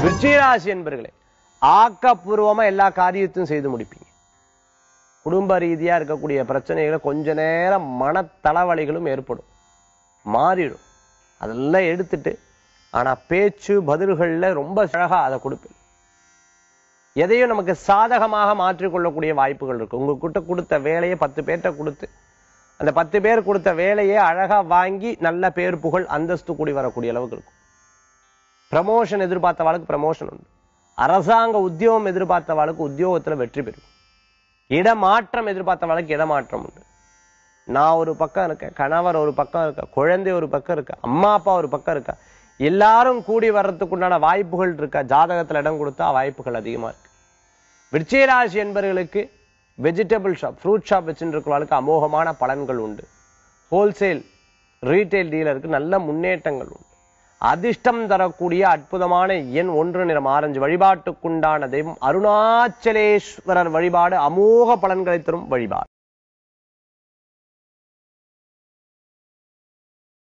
விருச்சிகராசி என்பர்களே ஆக்கப்பூர்வமா எல்லா காரியத்தையும் செய்து முடிப்பீங்க குடும்ப ரீதியா இருக்கக்கூடிய பிரச்சனைகளை கொஞ்ச நேரம் மன தலைவலிகளும் ஏற்படும் மாறிடும் அதெல்லாம் எடுத்துட்டு ஆனா பேச்சு பதில்கள்ல ரொம்ப அழகா அதை கொடுப்பேன் எதையும் நமக்கு சாதகமாக மாற்றிக்கொள்ளக்கூடிய வாய்ப்புகள் இருக்கு உங்ககிட்ட கொடுத்த வேலையை பத்து பேர்கிட்ட கொடுத்து அந்த பத்து பேர் கொடுத்த வேலையை அழகா வாங்கி நல்ல பேர் புகழ் அந்தஸ்து கூடி வரக்கூடிய அளவுக்கு இருக்கும் ப்ரமோஷன் எதிர்பார்த்தவாளுக்கு ப்ரமோஷன் உண்டு அரசாங்க உத்தியோகம் எதிர்பார்த்தவாளுக்கு உத்தியோகத்துல வெற்றி பெறும் இடமாற்றம் எதிர்பார்த்தவாளுக்கு இடமாற்றம் உண்டு நான் ஒரு பக்கம் இருக்கேன் கணவர் ஒரு பக்கம் இருக்க குழந்தை ஒரு பக்கம் இருக்க அம்மா அப்பா ஒரு பக்கம் இருக்கா எல்லாரும் கூடி வர்றதுக்குண்டான வாய்ப்புகள் இருக்கா ஜாதகத்துல இடம் கொடுத்தா வாய்ப்புகள் அதிகமா இருக்கு விருச்சிகராசி என்பவர்களுக்கு வெஜிடபிள் ஷாப் ஃப்ரூட் ஷாப் வச்சுருக்கிறவர்களுக்கு அமோகமான பலன்கள் உண்டு ஹோல்சேல் ரீட்டைல் டீலருக்கு நல்ல முன்னேற்றங்கள் உண்டு அதிர்ஷ்டம் தரக்கூடிய அற்புதமான எண் ஒன்று நிறம் ஆரஞ்சு வழிபாட்டுக்குண்டான தெய்வம் அருணாச்சலேஸ்வரர் வழிபாடு அமோக பலன்களை தரும் வழிபாடு